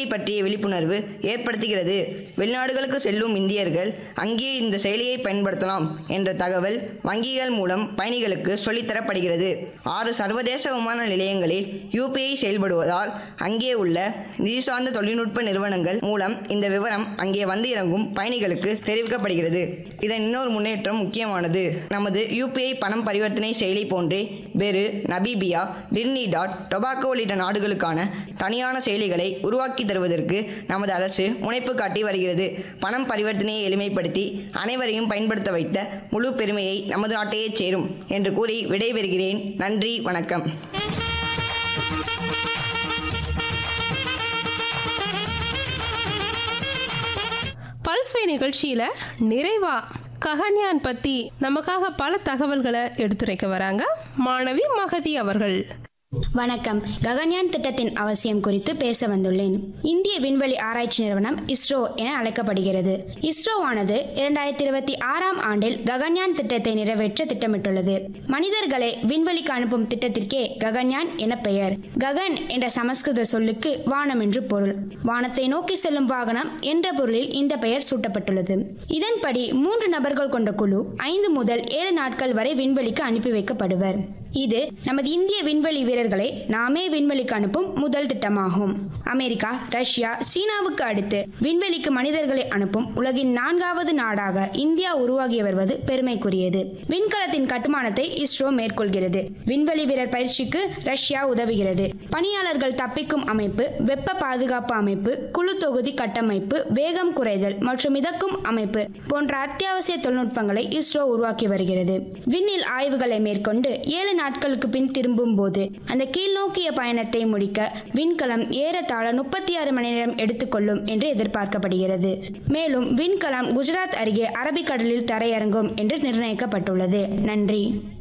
பற்றிய விழிப்புணர்வு ஏற்படுத்துகிறது வெளிநாடுகளுக்கு செல்லும் இந்தியர்கள் அங்கே இந்த செயலியை பயன்படுத்தலாம் என்ற தகவல் வங்கிகள் மூலம் பயணிகளுக்கு சொல்லித்தரப்படுகிறது ஆறு சர்வதேச விமான நிலையங்களில் யூபிஐ செயல்படுவதால் அங்கே உள்ள நிதி சார்ந்த தொழில்நுட்ப நிறுவனங்கள் மூலம் இந்த விவரம் அங்கே வந்து இறங்கும் பயணிகளுக்கு தெரிவிக்கப்படுகிறது இதன் இன்னொரு முன்னேற்றம் முக்கியமானது நமது யூபிஐ பணம் பரிவர்த்தனை செயலி போன்றே பெரு நபீபியா டிரினிடாட் டொபாக்கோ உள்ளிட்ட நாடுகளுக்கான தனியான செயலிகளை உருவாக்கி தருவதற்கு நமது அரசு முனைப்பு காட்டி வருகிறது பணம் பரிவர்த்தனையை எளிமைப்படுத்தி அனைவரையும் பயன்படுத்த வைத்த முழு பெருமையை நமது நாட்டையே சேரும் என்று கூறி விடைபெறுகிறேன் நன்றி வணக்கம் பல்ஸ்வே நிகழ்ச்சியில நிறைவா ககன்யான் பத்தி நமக்காக பல தகவல்களை எடுத்துரைக்க வராங்க மாணவி மகதி அவர்கள் வணக்கம் ககன்யான் திட்டத்தின் அவசியம் குறித்து பேச வந்துள்ளேன் இந்திய விண்வெளி ஆராய்ச்சி நிறுவனம் இஸ்ரோ என அழைக்கப்படுகிறது இஸ்ரோவானது இரண்டாயிரத்தி இருபத்தி ஆறாம் ஆண்டில் ககன்யான் திட்டத்தை நிறைவேற்ற திட்டமிட்டுள்ளது மனிதர்களை விண்வெளிக்கு அனுப்பும் திட்டத்திற்கே ககன்யான் என பெயர் ககன் என்ற சமஸ்கிருத சொல்லுக்கு வானம் என்று பொருள் வானத்தை நோக்கி செல்லும் வாகனம் என்ற பொருளில் இந்த பெயர் சூட்டப்பட்டுள்ளது இதன்படி மூன்று நபர்கள் கொண்ட குழு ஐந்து முதல் ஏழு நாட்கள் வரை விண்வெளிக்கு அனுப்பி வைக்கப்படுவர் இது நமது இந்திய விண்வெளி வீரர்களை நாமே விண்வெளிக்கு அனுப்பும் முதல் திட்டமாகும் அமெரிக்கா ரஷ்யா சீனாவுக்கு அடுத்து விண்வெளிக்கு மனிதர்களை அனுப்பும் உலகின் நான்காவது நாடாக இந்தியா உருவாகி வருவது பெருமைக்குரியது விண்கலத்தின் கட்டுமானத்தை இஸ்ரோ மேற்கொள்கிறது விண்வெளி வீரர் பயிற்சிக்கு ரஷ்யா உதவுகிறது பணியாளர்கள் தப்பிக்கும் அமைப்பு வெப்ப பாதுகாப்பு அமைப்பு குழு தொகுதி கட்டமைப்பு வேகம் குறைதல் மற்றும் மிதக்கும் அமைப்பு போன்ற அத்தியாவசிய தொழில்நுட்பங்களை இஸ்ரோ உருவாக்கி வருகிறது விண்ணில் ஆய்வுகளை மேற்கொண்டு ஏழு நாட்களுக்கு பின் திரும்பும் போது அந்த கீழ்நோக்கிய பயணத்தை முடிக்க விண்கலம் ஏறத்தாழ முப்பத்தி ஆறு மணி நேரம் எடுத்துக்கொள்ளும் என்று எதிர்பார்க்கப்படுகிறது மேலும் விண்கலம் குஜராத் அருகே அரபிக்கடலில் தரையிறங்கும் என்று நிர்ணயிக்கப்பட்டுள்ளது நன்றி